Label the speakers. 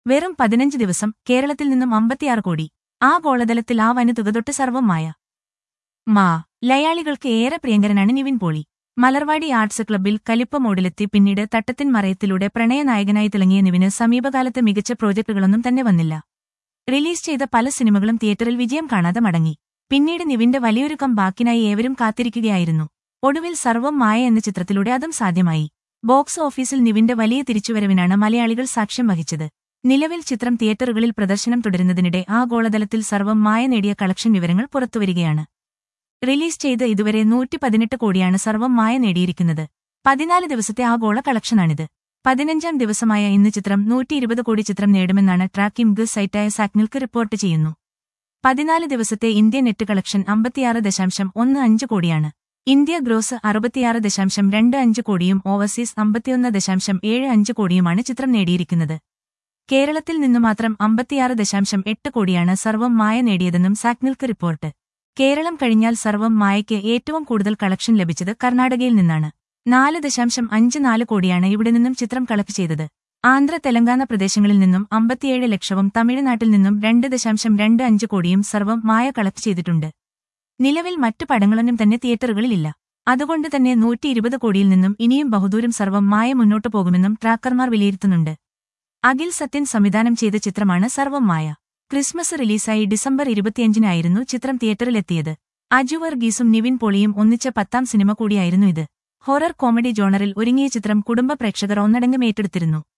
Speaker 1: വെറും പതിനഞ്ച് ദിവസം കേരളത്തിൽ നിന്നും അമ്പത്തിയാറ് കോടി ആ ഗോളതലത്തിൽ ആ വന് തുക തൊട്ട് സർവമായ മാ ലയാളികൾക്ക് ഏറെ പ്രിയങ്കരനാണ് നിവിൻ പോളി മലർവാടി ആർട്സ് ക്ലബ്ബിൽ കലിപ്പ മോഡിലെത്തി പിന്നീട് തട്ടത്തിൻ മറയത്തിലൂടെ പ്രണയനായകനായി തിളങ്ങിയ നിവിന് സമീപകാലത്ത് മികച്ച പ്രോജക്ടുകളൊന്നും തന്നെ വന്നില്ല റിലീസ് ചെയ്ത പല സിനിമകളും തിയേറ്ററിൽ വിജയം കാണാതെ മടങ്ങി പിന്നീട് നിവിന്റെ വലിയൊരു കംബാക്കിനായി ഏവരും കാത്തിരിക്കുകയായിരുന്നു ഒടുവിൽ സർവം മായ എന്ന ചിത്രത്തിലൂടെ അതും സാധ്യമായി ബോക്സ് ഓഫീസിൽ നിവിന്റെ വലിയ തിരിച്ചുവരവിനാണ് മലയാളികൾ സാക്ഷ്യം വഹിച്ചത് നിലവിൽ ചിത്രം തിയേറ്ററുകളിൽ പ്രദർശനം തുടരുന്നതിനിടെ ആ ഗോളതലത്തിൽ സർവം മായ നേടിയ കളക്ഷൻ വിവരങ്ങൾ പുറത്തുവരികയാണ് റിലീസ് ചെയ്ത് ഇതുവരെ നൂറ്റി പതിനെട്ട് കോടിയാണ് സർവം മായ നേടിയിരിക്കുന്നത് പതിനാല് ദിവസത്തെ ആഗോള കളക്ഷനാണിത് പതിനഞ്ചാം ദിവസമായ ഇന്ന് ചിത്രം നൂറ്റി ഇരുപത് കോടി ചിത്രം നേടുമെന്നാണ് ട്രാക്കിംഗ് ഗസ് സൈറ്റായ സാക്നിൽക്ക് റിപ്പോർട്ട് ചെയ്യുന്നു പതിനാല് ദിവസത്തെ ഇന്ത്യ നെറ്റ് കളക്ഷൻ അമ്പത്തിയാറ് ദശാംശം ഒന്ന് അഞ്ച് കോടിയാണ് ഇന്ത്യ ഗ്രോസ് അറുപത്തിയാറ് ദശാംശം രണ്ട് അഞ്ച് കോടിയും ഓവർസീസ് അമ്പത്തിയൊന്ന് ദശാംശം ഏഴ് അഞ്ച് കോടിയുമാണ് ചിത്രം നേടിയിരിക്കുന്നത് കേരളത്തിൽ നിന്നു മാത്രം അമ്പത്തിയാറ് ദശാംശം എട്ട് കോടിയാണ് സർവം മായ നേടിയതെന്നും സാക്നിൽക്ക് റിപ്പോർട്ട് കേരളം കഴിഞ്ഞാൽ സർവം മായയ്ക്ക് ഏറ്റവും കൂടുതൽ കളക്ഷൻ ലഭിച്ചത് കർണാടകയിൽ നിന്നാണ് നാല് ദശാംശം അഞ്ച് നാല് കോടിയാണ് ഇവിടെ നിന്നും ചിത്രം കളക്ട് ചെയ്തത് ആന്ധ്ര തെലങ്കാന പ്രദേശങ്ങളിൽ നിന്നും അമ്പത്തിയേഴ് ലക്ഷവും തമിഴ്നാട്ടിൽ നിന്നും രണ്ട് ദശാംശം രണ്ട് അഞ്ച് കോടിയും സർവം മായ കളക്ട് ചെയ്തിട്ടുണ്ട് നിലവിൽ മറ്റു പടങ്ങളൊന്നും തന്നെ തിയേറ്ററുകളിലില്ല അതുകൊണ്ട് തന്നെ നൂറ്റി ഇരുപത് കോടിയിൽ നിന്നും ഇനിയും ബഹുദൂരം സർവം മായ മുന്നോട്ടു പോകുമെന്നും ട്രാക്കർമാർ വിലയിരുത്തുന്നുണ്ട് അഖിൽ സത്യൻ സംവിധാനം ചെയ്ത ചിത്രമാണ് സർവം മായ ക്രിസ്മസ് റിലീസായി ഡിസംബർ ഇരുപത്തിയഞ്ചിനായിരുന്നു ചിത്രം തിയേറ്ററിലെത്തിയത് അജു വർഗീസും നിവിൻ പോളിയും ഒന്നിച്ച പത്താം സിനിമ കൂടിയായിരുന്നു ഇത് ഹൊറർ കോമഡി ജോണറിൽ ഒരുങ്ങിയ ചിത്രം കുടുംബ പ്രേക്ഷകർ ഒന്നടങ്കം ഏറ്റെടുത്തിരുന്നു